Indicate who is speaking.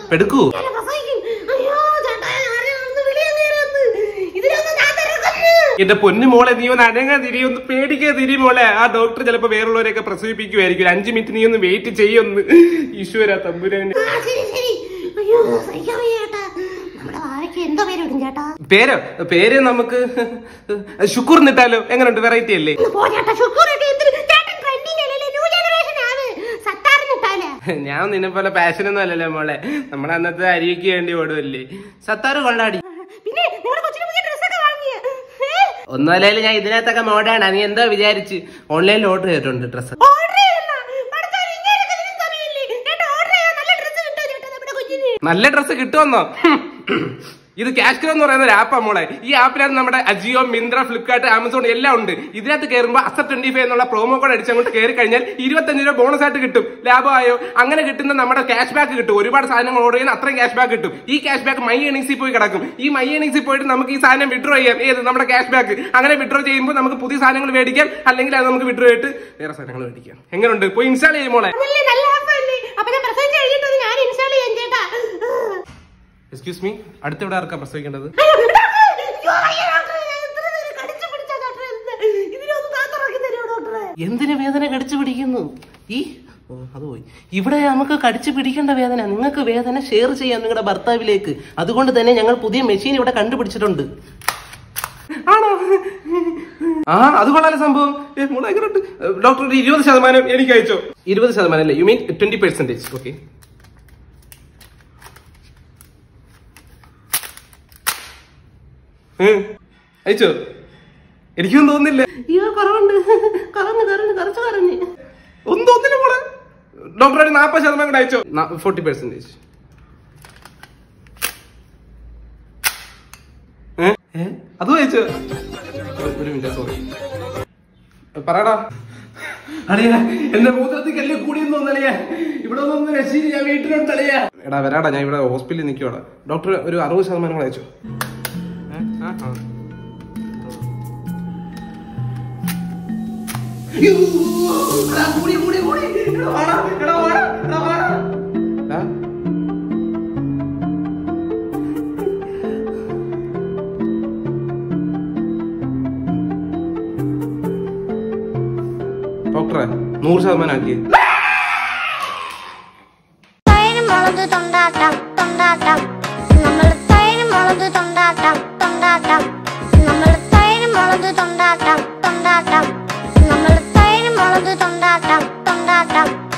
Speaker 1: പെടുക്കൂ
Speaker 2: ഞാൻ പ്രസവിക്കും. അയ്യോ, ചേട്ടാ, ആരെയും ഒന്ന് വിളിയങ്ങ് ഇരുന്ന്. ഇതിനൊന്നും ഞാൻ തിരക്കുന്നു.
Speaker 1: എന്റെ പൊന്നു മോളെ നീ ഒന്ന് അനങ്ങാ തിരി ഒന്ന് പേടിക്കാ തിരി മോളെ ആ ഡോക്ടർ ചിലപ്പോ വേറുള്ളവരെയൊക്കെ പ്രസവിപ്പിക്കുമായിരിക്കും ഒരു അഞ്ചു മിനിറ്റ് നീ ഒന്ന് വെയിറ്റ് ചെയ്യൊന്ന് ഈശ്വര തമ്പുരാന്
Speaker 2: ആ, ശരി, ശരി. അയ്യോ, സഹിക്കാൻ വയ്യ ചേട്ടാ. നമ്മുടെ വാവയ്ക്ക് എന്തോ പേരിടും ചേട്ടാ
Speaker 1: പേരോ പേര് നമുക്ക് ശുക്കൂർ നിട്ടാലോ എങ്ങനെയുണ്ട് വെറൈറ്റി അല്ലേ
Speaker 2: ഒന്ന് പോ ചേട്ടാ ഷുക്കൂറൊക്കെ എന്തിന് ചേട്ടൻ ട്രെൻഡിങ് അല്ലല്ലേ ന്യൂ ജനറേഷൻ ആണ് സത്താറിനിട്ടാലേ
Speaker 1: ഞാൻ നിന്നെ പോലെ പാഷനൊന്നും അല്ലല്ലോ മോളെ നമ്മുടെ അന്നത്തെ അരിക്ക് വേണ്ടി ഓടുമല്ലേ സത്താറ് കൊള്ളാടി
Speaker 2: പിന്നെ നിങ്ങളുടെ കൊച്ചിന് പുതിയ ഡ്രസ്സൊക്കെ വാങ്ങിയ
Speaker 1: ഒന്നുമല്ലേലും ഞാൻ ഇതിനകത്തൊക്കെ മോഡാണ് നീ എന്താ വിചാരിച്ച് ഓൺലൈനിൽ ഓർഡർ ചെയ്തിട്ടുണ്ട് ഡ്രസ്സ്
Speaker 2: ഓർഡർ ചെയ്യുന്ന പഠിച്ചാൽ ഇങ്ങനെയൊക്കെ ഇതിനും സമയമില്ലേ ചേട്ടാ ഓർഡർ ചെയ്യാൻ നല്ല ഡ്രസ്സ് കിട്ടുമോ ചേട്ടാ നമ്മുടെ കുഞ്ഞിന്
Speaker 1: നല്ല ഡ്രസ്സ് കിട്ടുമെന്നോ ഇത് ക്യാഷ് ക്രോ എന്ന് പറയുന്ന ഒരു ആപ്പാ മോളെ ഈ ആപ്പിനകത്ത് നമ്മുടെ അജിയോ മിന്ത്ര ഫ്ലിപ്കാർട്ട് ആമസോൺ എല്ലാം ഉണ്ട് ഇതിനകത്ത് കയറുമ്പോൾ അസർ ട്വന്റി ഫൈവ് എന്നുള്ള പ്രോമോ കോഡ് അടിച്ച് അങ്ങോട്ട് കയറി കഴിഞ്ഞാൽ ഇരുപത്തഞ്ച് രൂപ ബോണസ് ആയിട്ട് കിട്ടും ലാഭമായോ അങ്ങനെ കിട്ടുന്ന നമ്മുടെ ക്യാഷ് ബാക്ക് കിട്ടും ഒരുപാട് സാധനങ്ങൾ ഓർഡർ ചെയ്യുന്ന അത്രയും ക്യാഷ് ബാക്ക് കിട്ടും ഈ ക്യാഷ് ബാക്ക് മൈ എണിങ്സിൽ പോയി കിടക്കും ഈ മൈ എണിങ്സിൽ പോയിട്ട് നമുക്ക് ഈ സാധനം വിഡ്രോ ചെയ്യാം ഏത് നമ്മുടെ ക്യാഷ് ബാക്ക് അങ്ങനെ വിഡ്രോ ചെയ്യുമ്പോൾ നമുക്ക് പുതിയ സാധനങ്ങൾ മേടിക്കാം അല്ലെങ്കിൽ അത് നമുക്ക് വിഡ്രോ ചെയ്തിട്ട് വേറെ സാധനങ്ങൾ മേടിക്കാം എങ്ങനെയുണ്ട് പോയി ഇൻസ്റ്റാൾ ചെയ്യും മോളെ
Speaker 2: അതല്ലേ നല്ല ആപ്പല്ലേ അപ്പൊ ഞാൻ പ്രസവിച്ച് കഴിഞ്ഞിട്ട് ഞാൻ ഇൻസ്റ്റാൾ ചെയ്യാൻ ചേട്ടാ
Speaker 1: എക്സ്ക്യൂസ് മീ അടുത്ത ഇവിടെ ആർക്കാ പ്രസവിക്കേണ്ടത്
Speaker 2: അയ്യോ, ഡോക്ടറെ, അയ്യോ, അയ്യോ, ഡോക്ടറെ, ഞാൻ ഇത്ര നേരം കടിച്ചു പിടിച്ച ഡോക്ടറെ, ഇത് ഇതിനൊന്ന് കാത്തിറക്കി തരുമോ ഡോക്ടറെ?
Speaker 1: എന്തിനു വേദന കടിച്ചു പിടിക്കുന്നു ഈ ഓ, അത് പോയി ഇവിടെ നമുക്ക് കടിച്ചു പിടിക്കേണ്ട വേദന നിങ്ങൾക്ക് വേദന ഷെയർ ചെയ്യാം നിങ്ങളുടെ ഭർത്താവിലേക്ക് അതുകൊണ്ട് തന്നെ ഞങ്ങൾ പുതിയ മെഷീൻ ഇവിടെ കണ്ടുപിടിച്ചിട്ടുണ്ട് ആണോ ആ അത് കൊള്ളാല സംഭവം ഏ, മോളെ എങ്ങനെയുണ്ട്? ഡോക്ടർ ഒരു ഇരുപത് ശതമാനം എനിക്ക് അയച്ചോ ഇരുപത് ശതമാനം അല്ലേ you mean twenty percentage okay അയച്ചോ എനിക്കൊന്നും തോന്നുന്നില്ല
Speaker 2: അയ്യോ കുറവുണ്ട് കുറഞ്ഞു കുറഞ്ഞു കുറച്ച് കുറഞ്ഞു
Speaker 1: ഒന്നും തോന്നില്ല മോളെ ഡോക്ടർ ഒരു നാപ്പത് ശതമാനം കൂടെ അയച്ചോ ഫോർട്ടി പെർസെന്റേജ് അതും അയച്ചോ ഒരു മിനിറ്റ് സോറി പറയടാ അളിയ എന്റെ മൂത്രത്തിൽ കല്ല് കൂടിയെന്ന് തോന്നലിയ ഇവിടെ ഒന്നും രക്ഷയില്ല ഞാൻ വീട്ടിലുണ്ട് അളിയ എടാ വരാടാ ഞാൻ ഇവിടെ ഹോസ്പിറ്റലിൽ നിൽക്കുവാടാ ഡോക്ടർ ഒരു അറുപത് ശതമാനം കൂടെ അയച്ചോ ഏ? ആ, ആ. യ്യോ, എടാ, കൂടി, കൂടി, കൂടി. എടാ, വാടാ, എടാ, വാടാ, എടാ, വാടാ. എടാ. ഡോക്ടറെ നൂറ് ശതമാനം ആക്കിയേ
Speaker 3: തൈര് മുളക് തൊണ്ടാട്ടം തൊണ്ടാട്ടം നമ്മൾ തൈര് മുളക് തൊണ്ടാട്ടം തൊണ്ടാട്ടം നമ്മൾ തൈര് മുളക് തൊണ്ടാട്ടം തൊണ്ടാട്ടം നമ്മൾ തൈര് മുളക് തൊണ്ടാട്ടം തൊണ്ടാട്ടം